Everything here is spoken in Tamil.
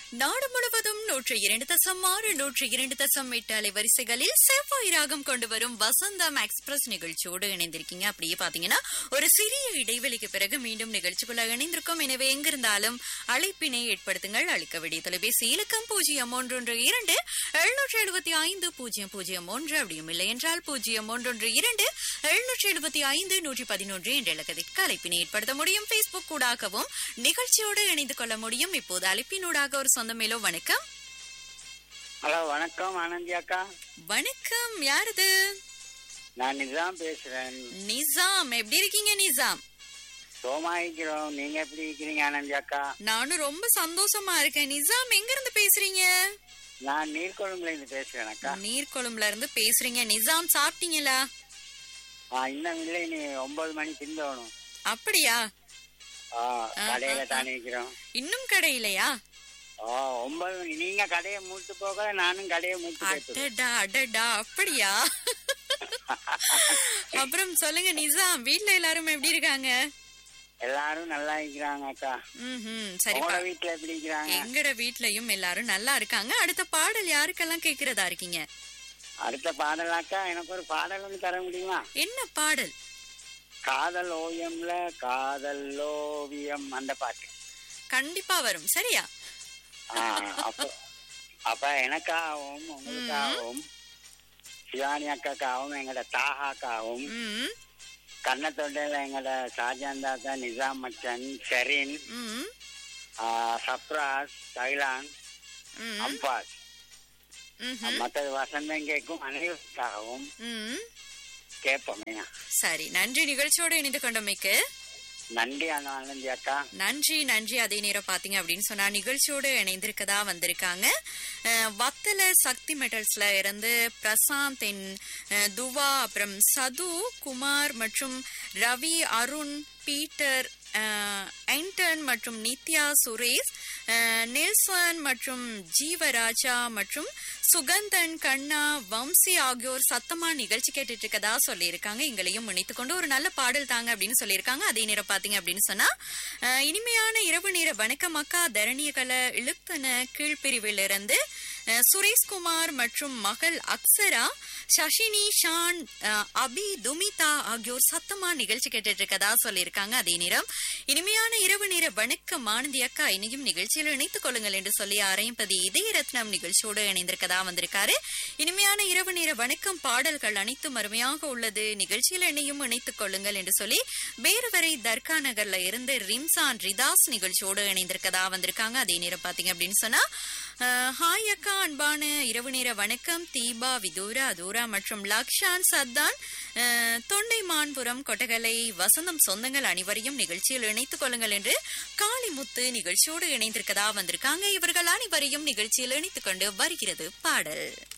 நாடு முழுவதும் நூற்றி இரண்டு தசம் ஆறு நூற்றி இரண்டு தசம் எட்டு அலைவரிசைகளில் செவ்வாய் ராகம் கொண்டு வரும் வசந்தம் எக்ஸ்பிரஸ் நிகழ்ச்சியோடு இணைந்திருக்கீங்க அப்படியே பாத்தீங்கன்னா ஒரு சிறிய இடைவெளிக்கு பிறகு மீண்டும் நிகழ்ச்சிக்குள்ள இணைந்திருக்கும் எனவே எங்கிருந்தாலும் அழைப்பினை ஏற்படுத்துங்கள் அளிக்க வேண்டிய தொலைபேசி இலக்கம் பூஜ்ஜியம் ஒன்றொன்று இரண்டு எழுநூற்றி எழுபத்தி ஐந்து பூஜ்ஜியம் பூஜ்ஜியம் ஒன்று அப்படியும் இல்லை என்றால் பூஜ்ஜியம் ஒன்றொன்று இரண்டு எழுநூற்றி எழுபத்தி ஐந்து நூற்றி பதினொன்று என்ற இலக்கத்திற்கு அழைப்பினை ஏற்படுத்த முடியும் பேஸ்புக் கூடாகவும் நிகழ்ச்சியோடு இணைந்து கொள்ள முடியும் இப்போது அழைப்பினூடாக ஒரு சொந்த மேலோ வணக்கம் ஹலோ வணக்கம் ஆனந்தி அக்கா வணக்கம் யாரது நான் நிஜாம் பேசுறேன் நிசாம் எப்படி இருக்கீங்க நிசாம் சோமா இருக்கிறோம் நீங்க எப்படி இருக்கிறீங்க ஆனந்தி அக்கா நானும் ரொம்ப சந்தோஷமா இருக்கேன் நிசாம் எங்க இருந்து பேசுறீங்க நான் நீர்கொழும்புல இருந்து பேசுறேன் அக்கா நீர்கொழும்புல இருந்து பேசுறீங்க நிசாம் சாப்பிட்டீங்களா ஆ, இன்னும் இல்லை நீ ஒன்பது மணி பிந்தோணும் அப்படியா ஆ கடையில தானே இருக்கிறோம் இன்னும் கடையிலையா ஓ ஒன்பது மணி நீங்க கடையை மூட்டு போக நானும் கடையை மூட்டு போயிட்டு அடடா அடடா அப்படியா அப்புறம் சொல்லுங்க நிசாம் வீட்ல எல்லாரும் எப்படி இருக்காங்க எல்லாரும் நல்லா இருக்கிறாங்க அக்கா ம்ஹும், சரிப்பா உங்களோட வீட்டுல எப்படி இருக்கிறாங்க எங்கட வீட்லயும் எல்லாரும் நல்லா இருக்காங்க அடுத்த பாடல் யாருக்கெல்லாம் கேக்குறதா இருக்கீங்க அடுத்த பாடல் அக்கா எனக்கு ஒரு பாடல் ஒன்று தர முடியுமா என்ன பாடல் காதல் ஓவியம்ல காதல் ஓவியம் அந்த பாட்டு கண்டிப்பா வரும் சரியா ஆ, அப்ப அப்ப எனக்காகவும் உங்களுக்காகவும் சிவானி அக்காக்காகவும் எங்கட தாஹாக்காகவும் ம் கண்ணத்தொண்டையில எங்கட ஷாஜான் தாத்தா நிசாம் மச்சன் ஷெரின் ம் ஆ, சப்ராஸ் தைலான் ம் அம்பாஸ் ம்ஹும், மற்றது வசந்தம் கேட்கும் அனைவருக்காகவும் ம் கேட்போமே சரி நன்றி நிகழ்ச்சியோடு இணைந்து கொண்டமைக்கு நன்றி ஆனந்தி அக்கா நன்றி நன்றி அதே நேரம் பாத்தீங்க அப்படின்னு சொன்னா நிகழ்ச்சியோடு இணைந்திருக்கதா வந்திருக்காங்க அஹ், வத்தல சக்தி மெட்டல்ஸ்ல இருந்து பிரசாந்த் என் அஹ், துவா அப்புறம் சது குமார் மற்றும் ரவி அருண் பீட்டர் அஹ், ஆண்டன் மற்றும் நித்யா சுரேஷ் அஹ், நெல்சன் மற்றும் ஜீவராஜா மற்றும் சுகந்தன் கண்ணா வம்சி ஆகியோர் சத்தமா நிகழ்ச்சி கேட்டுட்டு இருக்கதா சொல்லியிருக்காங்க எங்களையும் இணைத்துக் கொண்டு ஒரு நல்ல பாடல் தாங்க அப்படின்னு சொல்லியிருக்காங்க அதே நேரம் பாத்தீங்க அப்படின்னு சொன்னா அஹ், இனிமையான இரவு நேர வணக்கம் அக்கா தரணிய கல இழுத்தன கீழ்பிரிவில் இருந்து அஹ், சுரேஷ்குமார் மற்றும் மகள் அக்ஸரா சஷினி ஷான் அஹ், அபி துமிதா ஆகியோர் சத்தமா நிகழ்ச்சி கேட்டுட்டு இருக்கதா சொல்லியிருக்காங்க அதே நேரம் இனிமையான இரவு நேர வணக்கம் ஆனந்தி அக்கா இனியும் நிகழ்ச்சியில் இணைத்துக் கொள்ளுங்கள் என்று சொல்லி அரைம்பதி இதய ரத்னம் நிகழ்ச்சியோடு இணைந்திருக்கதா வந்திருக்காரு இனிமையான இரவு நேர வணக்கம் பாடல்கள் அனைத்தும் அருமையாக உள்ளது நிகழ்ச்சியில் என்னையும் இணைத்துக் கொள்ளுங்கள் என்று சொல்லி வேறு வரை தர்கா நகர்ல இருந்து ரிம்சான் ரிதாஸ் நிகழ்ச்சியோடு இணைந்திருக்கதா வந்திருக்காங்க அதே நேரம் பாத்தீங்க அப்படின்னு சொன்னா அஹ், ஹாய் அக்கா அன்பான இரவு நேர வணக்கம் தீபா விதூரா அதூரா மற்றும் லக்ஷான் சத்தான் அஹ், தொண்டைமான்புரம் கொட்டகலை வசந்தம் சொந்தங்கள் அனைவரையும் நிகழ்ச்சியில் இணைத்துக் கொள்ளுங்கள் என்று காளிமுத்து நிகழ்ச்சியோடு இணைந்திருக்கதா வந்திருக்காங்க இவர்கள் அனைவரையும் நிகழ்ச்சியில் இணைத்துக் கொண்டு வருகிறது பாடல்